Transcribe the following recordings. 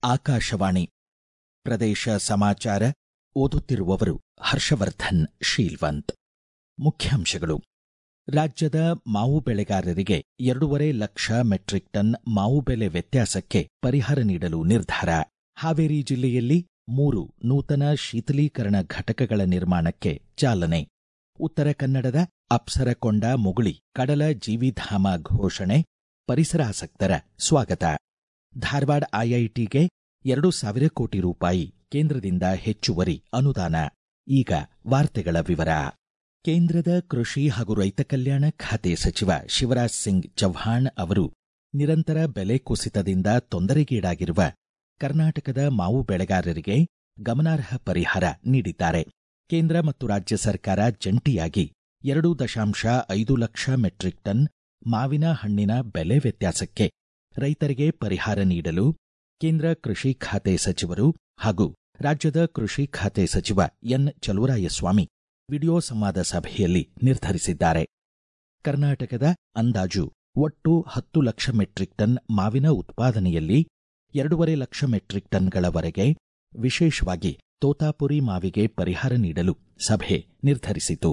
ಆಕಾಶವಾಣಿ ಪ್ರದೇಶ ಸಮಾಚಾರ ಓದುತ್ತಿರುವವರು ಹರ್ಷವರ್ಧನ್ ಶೀಲ್ವಂತ್ ಮುಖ್ಯಾಂಶಗಳು ರಾಜ್ಯದ ಮಾವು ಬೆಳೆಗಾರರಿಗೆ ಎರಡೂವರೆ ಲಕ್ಷ ಮೆಟ್ರಿಕ್ ಟನ್ ಮಾವು ಬೆಲೆ ವ್ಯತ್ಯಾಸಕ್ಕೆ ಪರಿಹಾರ ನೀಡಲು ನಿರ್ಧಾರ ಹಾವೇರಿ ಜಿಲ್ಲೆಯಲ್ಲಿ ಮೂರು ನೂತನ ಶೀತಲೀಕರಣ ಘಟಕಗಳ ನಿರ್ಮಾಣಕ್ಕೆ ಚಾಲನೆ ಉತ್ತರ ಕನ್ನಡದ ಅಪ್ಸರಕೊಂಡ ಮುಗುಳಿ ಕಡಲ ಜೀವಿಧಾಮ ಘೋಷಣೆ ಪರಿಸರಾಸಕ್ತರ ಸ್ವಾಗತ ಧಾರವಾಡ ಐಐಟಿಗೆ ಎರಡು ಸಾವಿರ ಕೋಟಿ ರೂಪಾಯಿ ಕೇಂದ್ರದಿಂದ ಹೆಚ್ಚುವರಿ ಅನುದಾನ ಈಗ ವಾರ್ತೆಗಳ ವಿವರ ಕೇಂದ್ರದ ಕೃಷಿ ಹಾಗೂ ರೈತ ಕಲ್ಯಾಣ ಖಾತೆ ಸಚಿವ ಶಿವರಾಜ್ ಸಿಂಗ್ ಚೌಹಾಣ್ ಅವರು ನಿರಂತರ ಬೆಲೆ ಕುಸಿತದಿಂದ ತೊಂದರೆಗೀಡಾಗಿರುವ ಕರ್ನಾಟಕದ ಮಾವು ಬೆಳೆಗಾರರಿಗೆ ಗಮನಾರ್ಹ ಪರಿಹಾರ ನೀಡಿದ್ದಾರೆ ಕೇಂದ್ರ ಮತ್ತು ರಾಜ್ಯ ಸರ್ಕಾರ ಜಂಟಿಯಾಗಿ ಎರಡು ದಶಾಂಶ ಐದು ಲಕ್ಷ ಮೆಟ್ರಿಕ್ ಟನ್ ಮಾವಿನ ಹಣ್ಣಿನ ಬೆಲೆ ವ್ಯತ್ಯಾಸಕ್ಕೆ ರೈತರಿಗೆ ಪರಿಹಾರ ನೀಡಲು ಕೇಂದ್ರ ಕೃಷಿ ಖಾತೆ ಸಚಿವರು ಹಾಗೂ ರಾಜ್ಯದ ಕೃಷಿ ಖಾತೆ ಸಚಿವ ಎನ್ ಚಲುವರಾಯಸ್ವಾಮಿ ವಿಡಿಯೋ ಸಂವಾದ ಸಭೆಯಲ್ಲಿ ನಿರ್ಧರಿಸಿದ್ದಾರೆ ಕರ್ನಾಟಕದ ಅಂದಾಜು ಒಟ್ಟು ಹತ್ತು ಲಕ್ಷ ಮೆಟ್ರಿಕ್ ಟನ್ ಮಾವಿನ ಉತ್ಪಾದನೆಯಲ್ಲಿ ಎರಡೂವರೆ ಲಕ್ಷ ಮೆಟ್ರಿಕ್ ಟನ್ಗಳವರೆಗೆ ವಿಶೇಷವಾಗಿ ತೋತಾಪುರಿ ಮಾವಿಗೆ ಪರಿಹಾರ ನೀಡಲು ಸಭೆ ನಿರ್ಧರಿಸಿತು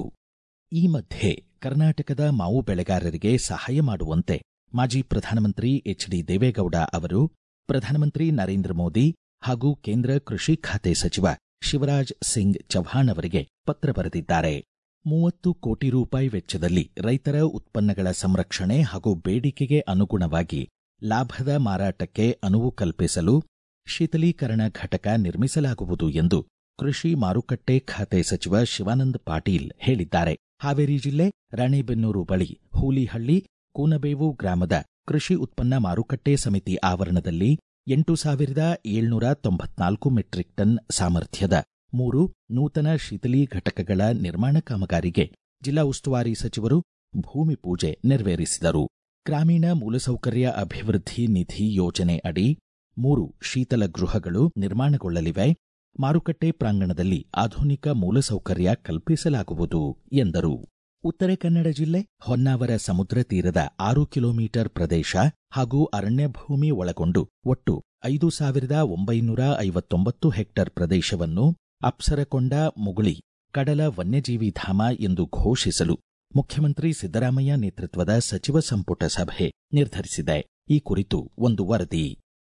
ಈ ಮಧ್ಯೆ ಕರ್ನಾಟಕದ ಮಾವು ಬೆಳೆಗಾರರಿಗೆ ಸಹಾಯ ಮಾಡುವಂತೆ ಮಾಜಿ ಪ್ರಧಾನಮಂತ್ರಿ ಎಚ್ ಡಿ ದೇವೇಗೌಡ ಅವರು ಪ್ರಧಾನಮಂತ್ರಿ ನರೇಂದ್ರ ಮೋದಿ ಹಾಗೂ ಕೇಂದ್ರ ಕೃಷಿ ಖಾತೆ ಸಚಿವ ಶಿವರಾಜ್ ಸಿಂಗ್ ಚೌಹಾಣ್ ಅವರಿಗೆ ಪತ್ರ ಬರೆದಿದ್ದಾರೆ ಮೂವತ್ತು ಕೋಟಿ ರೂಪಾಯಿ ವೆಚ್ಚದಲ್ಲಿ ರೈತರ ಉತ್ಪನ್ನಗಳ ಸಂರಕ್ಷಣೆ ಹಾಗೂ ಬೇಡಿಕೆಗೆ ಅನುಗುಣವಾಗಿ ಲಾಭದ ಮಾರಾಟಕ್ಕೆ ಅನುವು ಕಲ್ಪಿಸಲು ಶೀತಲೀಕರಣ ಘಟಕ ನಿರ್ಮಿಸಲಾಗುವುದು ಎಂದು ಕೃಷಿ ಮಾರುಕಟ್ಟೆ ಖಾತೆ ಸಚಿವ ಶಿವಾನಂದ ಪಾಟೀಲ್ ಹೇಳಿದ್ದಾರೆ ಹಾವೇರಿ ಜಿಲ್ಲೆ ರಾಣೆಬೆನ್ನೂರು ಬಳಿ ಹೂಲಿಹಳ್ಳಿ ಕೂನಬೇವು ಗ್ರಾಮದ ಕೃಷಿ ಉತ್ಪನ್ನ ಮಾರುಕಟ್ಟೆ ಸಮಿತಿ ಆವರಣದಲ್ಲಿ ಎಂಟು ಸಾವಿರದ ಏಳ್ನೂರ ತೊಂಬತ್ನಾಲ್ಕು ಮೆಟ್ರಿಕ್ ಟನ್ ಸಾಮರ್ಥ್ಯದ ಮೂರು ನೂತನ ಶೀತಲೀ ಘಟಕಗಳ ನಿರ್ಮಾಣ ಕಾಮಗಾರಿಗೆ ಜಿಲ್ಲಾ ಉಸ್ತುವಾರಿ ಸಚಿವರು ಭೂಮಿ ಪೂಜೆ ನೆರವೇರಿಸಿದರು ಗ್ರಾಮೀಣ ಮೂಲಸೌಕರ್ಯ ಅಭಿವೃದ್ಧಿ ನಿಧಿ ಯೋಜನೆ ಅಡಿ ಮೂರು ಶೀತಲ ಗೃಹಗಳು ನಿರ್ಮಾಣಗೊಳ್ಳಲಿವೆ ಮಾರುಕಟ್ಟೆ ಪ್ರಾಂಗಣದಲ್ಲಿ ಆಧುನಿಕ ಮೂಲಸೌಕರ್ಯ ಕಲ್ಪಿಸಲಾಗುವುದು ಎಂದರು ಉತ್ತರ ಕನ್ನಡ ಜಿಲ್ಲೆ ಹೊನ್ನಾವರ ಸಮುದ್ರ ತೀರದ ಆರು ಕಿಲೋಮೀಟರ್ ಪ್ರದೇಶ ಹಾಗೂ ಅರಣ್ಯ ಭೂಮಿ ಒಳಗೊಂಡು ಒಟ್ಟು ಐದು ಸಾವಿರದ ಒಂಬೈನೂರ ಐವತ್ತೊಂಬತ್ತು ಹೆಕ್ಟರ್ ಪ್ರದೇಶವನ್ನು ಅಪ್ಸರಕೊಂಡ ಮುಗುಳಿ ಕಡಲ ವನ್ಯಜೀವಿ ಧಾಮ ಎಂದು ಘೋಷಿಸಲು ಮುಖ್ಯಮಂತ್ರಿ ಸಿದ್ದರಾಮಯ್ಯ ನೇತೃತ್ವದ ಸಚಿವ ಸಂಪುಟ ಸಭೆ ನಿರ್ಧರಿಸಿದೆ ಈ ಕುರಿತು ಒಂದು ವರದಿ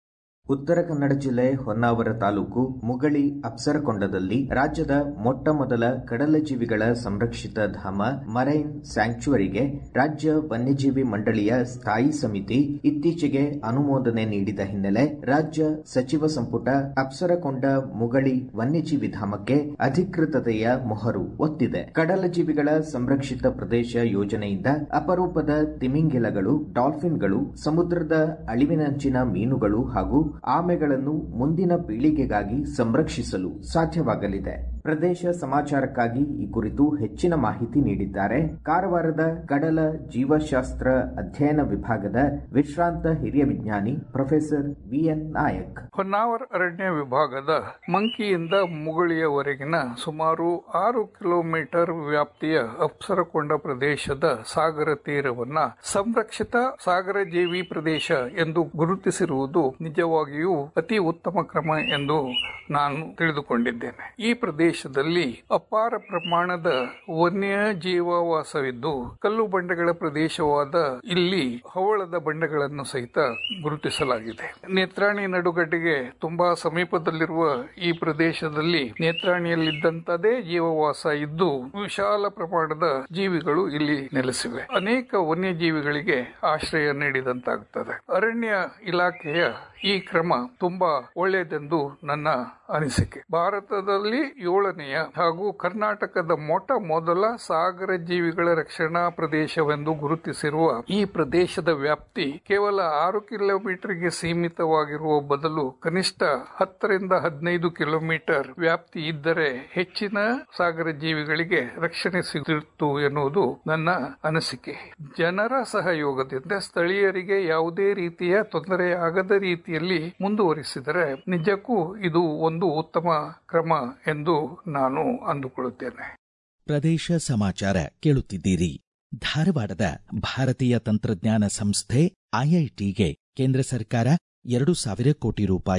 ಉತ್ತರ ಕನ್ನಡ ಜಿಲ್ಲೆ ಹೊನ್ನಾವರ ತಾಲೂಕು ಮುಗಳಿ ಅಪ್ಸರಕೊಂಡದಲ್ಲಿ ರಾಜ್ಯದ ಮೊಟ್ಟ ಮೊದಲ ಕಡಲಜೀವಿಗಳ ಸಂರಕ್ಷಿತ ಧಾಮ ಮರೈನ್ ಸ್ಯಾಂಕ್ಚುವರಿಗೆ ರಾಜ್ಯ ವನ್ಯಜೀವಿ ಮಂಡಳಿಯ ಸ್ಥಾಯಿ ಸಮಿತಿ ಇತ್ತೀಚೆಗೆ ಅನುಮೋದನೆ ನೀಡಿದ ಹಿನ್ನೆಲೆ ರಾಜ್ಯ ಸಚಿವ ಸಂಪುಟ ಅಪ್ಸರಕೊಂಡ ಮುಗಳಿ ವನ್ಯಜೀವಿ ಧಾಮಕ್ಕೆ ಅಧಿಕೃತತೆಯ ಮೊಹರು ಒತ್ತಿದೆ ಕಡಲಜೀವಿಗಳ ಸಂರಕ್ಷಿತ ಪ್ರದೇಶ ಯೋಜನೆಯಿಂದ ಅಪರೂಪದ ತಿಮಿಂಗಿಲಗಳು ಡಾಲ್ಫಿನ್ಗಳು ಸಮುದ್ರದ ಅಳಿವಿನಂಚಿನ ಮೀನುಗಳು ಹಾಗೂ ಆಮೆಗಳನ್ನು ಮುಂದಿನ ಪೀಳಿಗೆಗಾಗಿ ಸಂರಕ್ಷಿಸಲು ಸಾಧ್ಯವಾಗಲಿದೆ ಪ್ರದೇಶ ಸಮಾಚಾರಕ್ಕಾಗಿ ಈ ಕುರಿತು ಹೆಚ್ಚಿನ ಮಾಹಿತಿ ನೀಡಿದ್ದಾರೆ ಕಾರವಾರದ ಕಡಲ ಜೀವಶಾಸ್ತ್ರ ಅಧ್ಯಯನ ವಿಭಾಗದ ವಿಶ್ರಾಂತ ಹಿರಿಯ ವಿಜ್ಞಾನಿ ಪ್ರೊಫೆಸರ್ ಬಿಎನ್ ನಾಯಕ್ ಹೊನ್ನಾವರ ಅರಣ್ಯ ವಿಭಾಗದ ಮಂಕಿಯಿಂದ ಮುಗುಳಿಯವರೆಗಿನ ಸುಮಾರು ಆರು ಕಿಲೋಮೀಟರ್ ವ್ಯಾಪ್ತಿಯ ಅಪ್ಸರಕೊಂಡ ಪ್ರದೇಶದ ಸಾಗರ ತೀರವನ್ನ ಸಂರಕ್ಷಿತ ಸಾಗರ ಜೀವಿ ಪ್ರದೇಶ ಎಂದು ಗುರುತಿಸಿರುವುದು ನಿಜವಾಗಿಯೂ ಅತಿ ಉತ್ತಮ ಕ್ರಮ ಎಂದು ನಾನು ತಿಳಿದುಕೊಂಡಿದ್ದೇನೆ ಈ ಪ್ರದೇಶದಲ್ಲಿ ಅಪಾರ ಪ್ರಮಾಣದ ವನ್ಯ ಜೀವವಾಸವಿದ್ದು ಕಲ್ಲು ಬಂಡೆಗಳ ಪ್ರದೇಶವಾದ ಇಲ್ಲಿ ಹವಳದ ಬಂಡೆಗಳನ್ನು ಸಹಿತ ಗುರುತಿಸಲಾಗಿದೆ ನೇತ್ರಾಣಿ ನಡುಗಡ್ಡೆಗೆ ತುಂಬಾ ಸಮೀಪದಲ್ಲಿರುವ ಈ ಪ್ರದೇಶದಲ್ಲಿ ನೇತ್ರಾಣಿಯಲ್ಲಿದ್ದಂತದೇ ಜೀವವಾಸ ಇದ್ದು ವಿಶಾಲ ಪ್ರಮಾಣದ ಜೀವಿಗಳು ಇಲ್ಲಿ ನೆಲೆಸಿವೆ ಅನೇಕ ವನ್ಯಜೀವಿಗಳಿಗೆ ಆಶ್ರಯ ನೀಡಿದಂತಾಗುತ್ತದೆ ಅರಣ್ಯ ಇಲಾಖೆಯ ಈ ಕ್ರಮ ತುಂಬಾ ಒಳ್ಳೆಯದೆಂದು ನನ್ನ ಅನಿಸಿಕೆ ಭಾರತದಲ್ಲಿ ಏಳನೆಯ ಹಾಗೂ ಕರ್ನಾಟಕದ ಮೊಟ್ಟ ಮೊದಲ ಸಾಗರ ಜೀವಿಗಳ ರಕ್ಷಣಾ ಪ್ರದೇಶವೆಂದು ಗುರುತಿಸಿರುವ ಈ ಪ್ರದೇಶದ ವ್ಯಾಪ್ತಿ ಕೇವಲ ಆರು ಕಿಲೋಮೀಟರ್ಗೆ ಸೀಮಿತವಾಗಿರುವ ಬದಲು ಕನಿಷ್ಠ ಹತ್ತರಿಂದ ಹದಿನೈದು ಕಿಲೋಮೀಟರ್ ವ್ಯಾಪ್ತಿ ಇದ್ದರೆ ಹೆಚ್ಚಿನ ಸಾಗರ ಜೀವಿಗಳಿಗೆ ರಕ್ಷಣೆ ಸಿಗುತ್ತಿತ್ತು ಎನ್ನುವುದು ನನ್ನ ಅನಿಸಿಕೆ ಜನರ ಸಹಯೋಗದಿಂದ ಸ್ಥಳೀಯರಿಗೆ ಯಾವುದೇ ರೀತಿಯ ತೊಂದರೆಯಾಗದ ರೀತಿಯಲ್ಲಿ ಮುಂದುವರಿಸಿದರೆ ನಿಜಕ್ಕೂ ಇದು ಒಂದು ಉತ್ತಮ ಕ್ರಮ ಎಂದು ನಾನು ಅಂದುಕೊಳ್ಳುತ್ತೇನೆ ಪ್ರದೇಶ ಸಮಾಚಾರ ಕೇಳುತ್ತಿದ್ದೀರಿ ಧಾರವಾಡದ ಭಾರತೀಯ ತಂತ್ರಜ್ಞಾನ ಸಂಸ್ಥೆ ಐಐಟಿಗೆ ಕೇಂದ್ರ ಸರ್ಕಾರ ಎರಡು ಸಾವಿರ ಕೋಟಿ ರೂಪಾಯಿ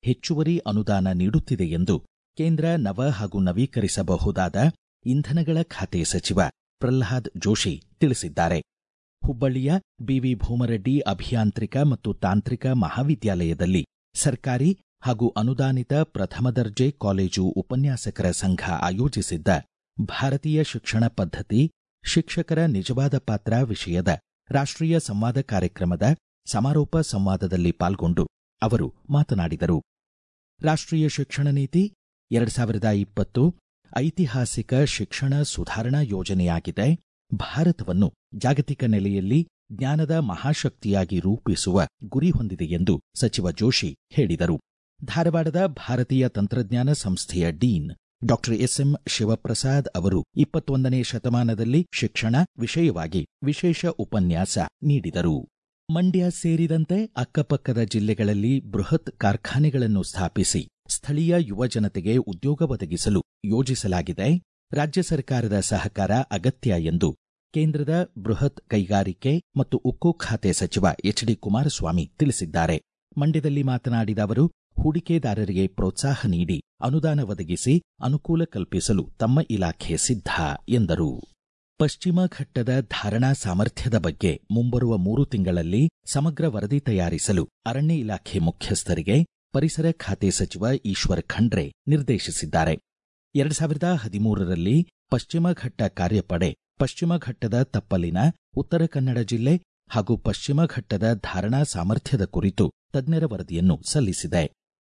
ಹೆಚ್ಚುವರಿ ಅನುದಾನ ನೀಡುತ್ತಿದೆ ಎಂದು ಕೇಂದ್ರ ನವ ಹಾಗೂ ನವೀಕರಿಸಬಹುದಾದ ಇಂಧನಗಳ ಖಾತೆ ಸಚಿವ ಪ್ರಹ್ಲಾದ್ ಜೋಶಿ ತಿಳಿಸಿದ್ದಾರೆ ಹುಬ್ಬಳ್ಳಿಯ ಬಿವಿ ಭೂಮರೆಡ್ಡಿ ಅಭಿಯಾಂತ್ರಿಕ ಮತ್ತು ತಾಂತ್ರಿಕ ಮಹಾವಿದ್ಯಾಲಯದಲ್ಲಿ ಸರ್ಕಾರಿ ಹಾಗೂ ಅನುದಾನಿತ ಪ್ರಥಮ ದರ್ಜೆ ಕಾಲೇಜು ಉಪನ್ಯಾಸಕರ ಸಂಘ ಆಯೋಜಿಸಿದ್ದ ಭಾರತೀಯ ಶಿಕ್ಷಣ ಪದ್ಧತಿ ಶಿಕ್ಷಕರ ನಿಜವಾದ ಪಾತ್ರ ವಿಷಯದ ರಾಷ್ಟ್ರೀಯ ಸಂವಾದ ಕಾರ್ಯಕ್ರಮದ ಸಮಾರೋಪ ಸಂವಾದದಲ್ಲಿ ಪಾಲ್ಗೊಂಡು ಅವರು ಮಾತನಾಡಿದರು ರಾಷ್ಟ್ರೀಯ ಶಿಕ್ಷಣ ನೀತಿ ಎರಡು ಸಾವಿರದ ಇಪ್ಪತ್ತು ಐತಿಹಾಸಿಕ ಶಿಕ್ಷಣ ಸುಧಾರಣಾ ಯೋಜನೆಯಾಗಿದೆ ಭಾರತವನ್ನು ಜಾಗತಿಕ ನೆಲೆಯಲ್ಲಿ ಜ್ಞಾನದ ಮಹಾಶಕ್ತಿಯಾಗಿ ರೂಪಿಸುವ ಗುರಿ ಹೊಂದಿದೆ ಎಂದು ಸಚಿವ ಜೋಶಿ ಹೇಳಿದರು ಧಾರವಾಡದ ಭಾರತೀಯ ತಂತ್ರಜ್ಞಾನ ಸಂಸ್ಥೆಯ ಡೀನ್ ಡಾಕ್ಟರ್ ಎಸ್ಎಂ ಶಿವಪ್ರಸಾದ್ ಅವರು ಇಪ್ಪತ್ತೊಂದನೇ ಶತಮಾನದಲ್ಲಿ ಶಿಕ್ಷಣ ವಿಷಯವಾಗಿ ವಿಶೇಷ ಉಪನ್ಯಾಸ ನೀಡಿದರು ಮಂಡ್ಯ ಸೇರಿದಂತೆ ಅಕ್ಕಪಕ್ಕದ ಜಿಲ್ಲೆಗಳಲ್ಲಿ ಬೃಹತ್ ಕಾರ್ಖಾನೆಗಳನ್ನು ಸ್ಥಾಪಿಸಿ ಸ್ಥಳೀಯ ಯುವ ಜನತೆಗೆ ಉದ್ಯೋಗ ಒದಗಿಸಲು ಯೋಜಿಸಲಾಗಿದೆ ರಾಜ್ಯ ಸರ್ಕಾರದ ಸಹಕಾರ ಅಗತ್ಯ ಎಂದು ಕೇಂದ್ರದ ಬೃಹತ್ ಕೈಗಾರಿಕೆ ಮತ್ತು ಉಕ್ಕು ಖಾತೆ ಸಚಿವ ಎಚ್ ಡಿ ಕುಮಾರಸ್ವಾಮಿ ತಿಳಿಸಿದ್ದಾರೆ ಮಂಡ್ಯದಲ್ಲಿ ಮಾತನಾಡಿದ ಅವರು ಹೂಡಿಕೆದಾರರಿಗೆ ಪ್ರೋತ್ಸಾಹ ನೀಡಿ ಅನುದಾನ ಒದಗಿಸಿ ಅನುಕೂಲ ಕಲ್ಪಿಸಲು ತಮ್ಮ ಇಲಾಖೆ ಸಿದ್ಧ ಎಂದರು ಪಶ್ಚಿಮ ಘಟ್ಟದ ಧಾರಣಾ ಸಾಮರ್ಥ್ಯದ ಬಗ್ಗೆ ಮುಂಬರುವ ಮೂರು ತಿಂಗಳಲ್ಲಿ ಸಮಗ್ರ ವರದಿ ತಯಾರಿಸಲು ಅರಣ್ಯ ಇಲಾಖೆ ಮುಖ್ಯಸ್ಥರಿಗೆ ಪರಿಸರ ಖಾತೆ ಸಚಿವ ಈಶ್ವರ್ ಖಂಡ್ರೆ ನಿರ್ದೇಶಿಸಿದ್ದಾರೆ ಎರಡು ಸಾವಿರದ ಹದಿಮೂರರಲ್ಲಿ ಪಶ್ಚಿಮ ಘಟ್ಟ ಕಾರ್ಯಪಡೆ ಪಶ್ಚಿಮ ಘಟ್ಟದ ತಪ್ಪಲಿನ ಉತ್ತರ ಕನ್ನಡ ಜಿಲ್ಲೆ ಹಾಗೂ ಪಶ್ಚಿಮ ಘಟ್ಟದ ಧಾರಣಾ ಸಾಮರ್ಥ್ಯದ ಕುರಿತು ತಜ್ಞರ ವರದಿಯನ್ನು ಸಲ್ಲಿಸಿದೆ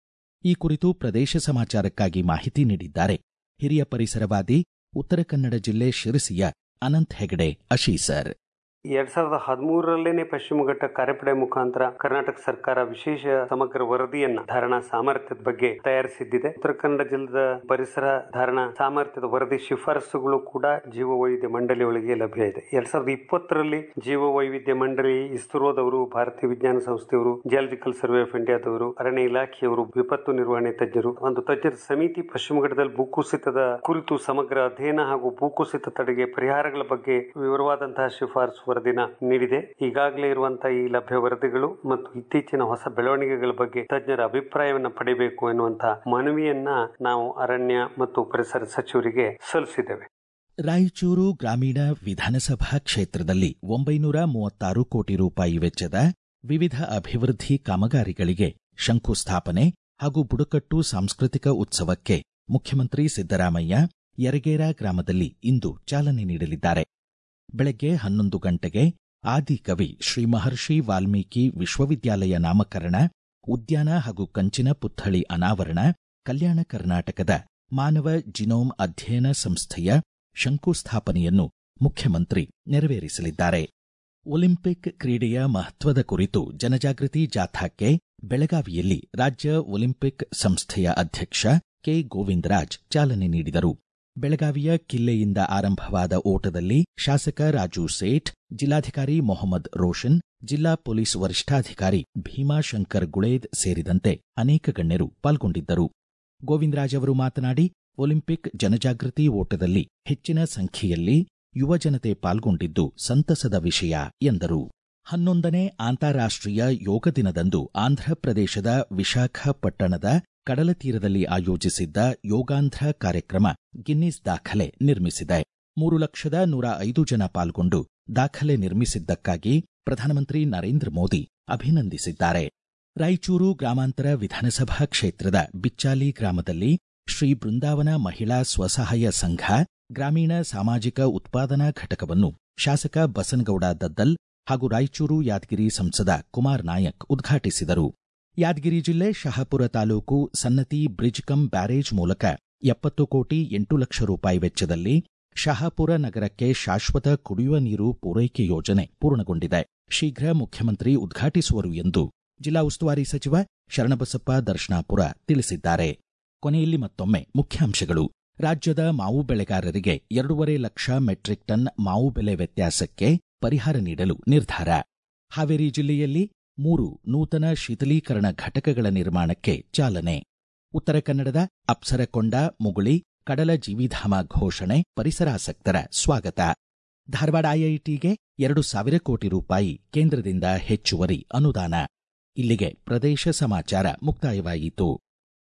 ಈ ಕುರಿತು ಪ್ರದೇಶ ಸಮಾಚಾರಕ್ಕಾಗಿ ಮಾಹಿತಿ ನೀಡಿದ್ದಾರೆ ಹಿರಿಯ ಪರಿಸರವಾದಿ ಉತ್ತರ ಕನ್ನಡ ಜಿಲ್ಲೆ ಶಿರಸಿಯ ಅನಂತ್ ಹೆಗಡೆ ಅಶೀಸರ್ ಎರಡ್ ಸಾವಿರದ ಹದಿಮೂರರಲ್ಲೇನೆ ಪಶ್ಚಿಮ ಘಟ್ಟ ಕಾರ್ಯಪಡೆ ಮುಖಾಂತರ ಕರ್ನಾಟಕ ಸರ್ಕಾರ ವಿಶೇಷ ಸಮಗ್ರ ವರದಿಯನ್ನ ಧಾರಣಾ ಸಾಮರ್ಥ್ಯದ ಬಗ್ಗೆ ತಯಾರಿಸಿದ್ದಿದೆ ಉತ್ತರ ಕನ್ನಡ ಜಿಲ್ಲೆದ ಪರಿಸರ ಧಾರಣಾ ಸಾಮರ್ಥ್ಯದ ವರದಿ ಶಿಫಾರಸುಗಳು ಕೂಡ ಜೀವ ವೈವಿಧ್ಯ ಮಂಡಳಿಯೊಳಗೆ ಲಭ್ಯ ಇದೆ ಎರಡ್ ಸಾವಿರದ ಇಪ್ಪತ್ತರಲ್ಲಿ ಜೀವ ವೈವಿಧ್ಯ ಮಂಡಳಿ ಇಸ್ರೋದವರು ಭಾರತೀಯ ವಿಜ್ಞಾನ ಸಂಸ್ಥೆಯವರು ಜಿಯಾಲಜಿಕಲ್ ಸರ್ವೆ ಆಫ್ ಇಂಡಿಯಾದವರು ಅರಣ್ಯ ಇಲಾಖೆಯವರು ವಿಪತ್ತು ನಿರ್ವಹಣೆ ತಜ್ಞರು ಒಂದು ತಜ್ಞರ ಸಮಿತಿ ಪಶ್ಚಿಮ ಘಟ್ಟದಲ್ಲಿ ಭೂಕುಸಿತದ ಕುರಿತು ಸಮಗ್ರ ಅಧ್ಯಯನ ಹಾಗೂ ಭೂಕುಸಿತ ತಡೆಗೆ ಪರಿಹಾರಗಳ ಬಗ್ಗೆ ವಿವರವಾದಂತಹ ಶಿಫಾರಸು ವರದಿನ ನೀಡಿದೆ ಈಗಾಗಲೇ ಇರುವಂತಹ ಈ ಲಭ್ಯ ವರದಿಗಳು ಮತ್ತು ಇತ್ತೀಚಿನ ಹೊಸ ಬೆಳವಣಿಗೆಗಳ ಬಗ್ಗೆ ತಜ್ಞರ ಅಭಿಪ್ರಾಯವನ್ನು ಪಡೆಯಬೇಕು ಎನ್ನುವಂತಹ ಮನವಿಯನ್ನ ನಾವು ಅರಣ್ಯ ಮತ್ತು ಪರಿಸರ ಸಚಿವರಿಗೆ ಸಲ್ಲಿಸಿದ್ದೇವೆ ರಾಯಚೂರು ಗ್ರಾಮೀಣ ವಿಧಾನಸಭಾ ಕ್ಷೇತ್ರದಲ್ಲಿ ಒಂಬೈನೂರ ಮೂವತ್ತಾರು ಕೋಟಿ ರೂಪಾಯಿ ವೆಚ್ಚದ ವಿವಿಧ ಅಭಿವೃದ್ಧಿ ಕಾಮಗಾರಿಗಳಿಗೆ ಶಂಕುಸ್ಥಾಪನೆ ಹಾಗೂ ಬುಡಕಟ್ಟು ಸಾಂಸ್ಕೃತಿಕ ಉತ್ಸವಕ್ಕೆ ಮುಖ್ಯಮಂತ್ರಿ ಸಿದ್ದರಾಮಯ್ಯ ಯರಗೇರ ಗ್ರಾಮದಲ್ಲಿ ಇಂದು ಚಾಲನೆ ನೀಡಲಿದ್ದಾರೆ ಬೆಳಗ್ಗೆ ಹನ್ನೊಂದು ಗಂಟೆಗೆ ಆದಿಕವಿ ಶ್ರೀ ಮಹರ್ಷಿ ವಾಲ್ಮೀಕಿ ವಿಶ್ವವಿದ್ಯಾಲಯ ನಾಮಕರಣ ಉದ್ಯಾನ ಹಾಗೂ ಕಂಚಿನ ಪುತ್ಥಳಿ ಅನಾವರಣ ಕಲ್ಯಾಣ ಕರ್ನಾಟಕದ ಮಾನವ ಜಿನೋಮ್ ಅಧ್ಯಯನ ಸಂಸ್ಥೆಯ ಶಂಕುಸ್ಥಾಪನೆಯನ್ನು ಮುಖ್ಯಮಂತ್ರಿ ನೆರವೇರಿಸಲಿದ್ದಾರೆ ಒಲಿಂಪಿಕ್ ಕ್ರೀಡೆಯ ಮಹತ್ವದ ಕುರಿತು ಜನಜಾಗೃತಿ ಜಾಥಾಕ್ಕೆ ಬೆಳಗಾವಿಯಲ್ಲಿ ರಾಜ್ಯ ಒಲಿಂಪಿಕ್ ಸಂಸ್ಥೆಯ ಅಧ್ಯಕ್ಷ ಕೆ ಗೋವಿಂದರಾಜ್ ಚಾಲನೆ ನೀಡಿದರು ಬೆಳಗಾವಿಯ ಕಿಲ್ಲೆಯಿಂದ ಆರಂಭವಾದ ಓಟದಲ್ಲಿ ಶಾಸಕ ರಾಜು ಸೇಠ್ ಜಿಲ್ಲಾಧಿಕಾರಿ ಮೊಹಮ್ಮದ್ ರೋಷನ್ ಜಿಲ್ಲಾ ಪೊಲೀಸ್ ವರಿಷ್ಠಾಧಿಕಾರಿ ಭೀಮಾಶಂಕರ್ ಗುಳೇದ್ ಸೇರಿದಂತೆ ಅನೇಕ ಗಣ್ಯರು ಪಾಲ್ಗೊಂಡಿದ್ದರು ಗೋವಿಂದರಾಜ್ ಅವರು ಮಾತನಾಡಿ ಒಲಿಂಪಿಕ್ ಜನಜಾಗೃತಿ ಓಟದಲ್ಲಿ ಹೆಚ್ಚಿನ ಸಂಖ್ಯೆಯಲ್ಲಿ ಯುವ ಜನತೆ ಪಾಲ್ಗೊಂಡಿದ್ದು ಸಂತಸದ ವಿಷಯ ಎಂದರು ಹನ್ನೊಂದನೇ ಅಂತಾರಾಷ್ಟ್ರೀಯ ಯೋಗ ದಿನದಂದು ಆಂಧ್ರಪ್ರದೇಶದ ವಿಶಾಖಪಟ್ಟಣದ ಕಡಲ ತೀರದಲ್ಲಿ ಆಯೋಜಿಸಿದ್ದ ಯೋಗಾಂಧ್ರ ಕಾರ್ಯಕ್ರಮ ಗಿನ್ನಿಸ್ ದಾಖಲೆ ನಿರ್ಮಿಸಿದೆ ಮೂರು ಲಕ್ಷದ ನೂರ ಐದು ಜನ ಪಾಲ್ಗೊಂಡು ದಾಖಲೆ ನಿರ್ಮಿಸಿದ್ದಕ್ಕಾಗಿ ಪ್ರಧಾನಮಂತ್ರಿ ನರೇಂದ್ರ ಮೋದಿ ಅಭಿನಂದಿಸಿದ್ದಾರೆ ರಾಯಚೂರು ಗ್ರಾಮಾಂತರ ವಿಧಾನಸಭಾ ಕ್ಷೇತ್ರದ ಬಿಚ್ಚಾಲಿ ಗ್ರಾಮದಲ್ಲಿ ಶ್ರೀ ಬೃಂದಾವನ ಮಹಿಳಾ ಸ್ವಸಹಾಯ ಸಂಘ ಗ್ರಾಮೀಣ ಸಾಮಾಜಿಕ ಉತ್ಪಾದನಾ ಘಟಕವನ್ನು ಶಾಸಕ ಬಸನಗೌಡ ದದ್ದಲ್ ಹಾಗೂ ರಾಯಚೂರು ಯಾದಗಿರಿ ಸಂಸದ ಕುಮಾರ್ ನಾಯಕ್ ಉದ್ಘಾಟಿಸಿದರು ಯಾದಗಿರಿ ಜಿಲ್ಲೆ Shahapur taluk Sannati bridge cum barrage ಮೂಲಕ ಎಪ್ಪತ್ತು ಕೋಟಿ ಎಂಟು ಲಕ್ಷ ರೂಪಾಯಿ ವೆಚ್ಚದಲ್ಲಿ ಶಹಾಪುರ ನಗರಕ್ಕೆ ಶಾಶ್ವತ ಕುಡಿಯುವ ನೀರು ಪೂರೈಕೆ ಯೋಜನೆ ಪೂರ್ಣಗೊಂಡಿದೆ ಶೀಘ್ರ ಮುಖ್ಯಮಂತ್ರಿ ಉದ್ಘಾಟಿಸುವರು ಎಂದು ಜಿಲ್ಲಾ ಉಸ್ತುವಾರಿ ಸಚಿವ ಶರಣಬಸಪ್ಪ ದರ್ಶನಾಪುರ ತಿಳಿಸಿದ್ದಾರೆ ಕೊನೆಯಲ್ಲಿ ಮತ್ತೊಮ್ಮೆ ಮುಖ್ಯಾಂಶಗಳು ರಾಜ್ಯದ ಮಾವು ಬೆಳೆಗಾರರಿಗೆ ಎರಡೂವರೆ ಲಕ್ಷ ಮೆಟ್ರಿಕ್ ಟನ್ ಮಾವು ಬೆಲೆ ವ್ಯತ್ಯಾಸಕ್ಕೆ ಪರಿಹಾರ ನೀಡಲು ನಿರ್ಧಾರ ಹಾವೇರಿ ಜಿಲ್ಲೆಯಲ್ಲಿ ಮೂರು ನೂತನ ಶೀತಲೀಕರಣ ಘಟಕಗಳ ನಿರ್ಮಾಣಕ್ಕೆ ಚಾಲನೆ ಉತ್ತರ ಕನ್ನಡದ ಅಪ್ಸರಕೊಂಡ ಮುಗುಳಿ ಕಡಲ ಜೀವಿಧಾಮ ಘೋಷಣೆ ಪರಿಸರಾಸಕ್ತರ ಸ್ವಾಗತ ಧಾರವಾಡ ಐಐಟಿಗೆ ಎರಡು ಸಾವಿರ ಕೋಟಿ ರೂಪಾಯಿ ಕೇಂದ್ರದಿಂದ ಹೆಚ್ಚುವರಿ ಅನುದಾನ ಇಲ್ಲಿಗೆ ಪ್ರದೇಶ ಸಮಾಚಾರ ಮುಕ್ತಾಯವಾಯಿತು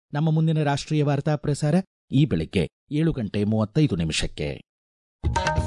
ನಮ್ಮ ಮುಂದಿನ ರಾಷ್ಟ್ರೀಯ ವಾರ್ತಾ ಪ್ರಸಾರ ಈ ಬೆಳಿಗ್ಗೆ ಏಳು ಗಂಟೆ ಮೂವತ್ತೈದು ನಿಮಿಷಕ್ಕೆ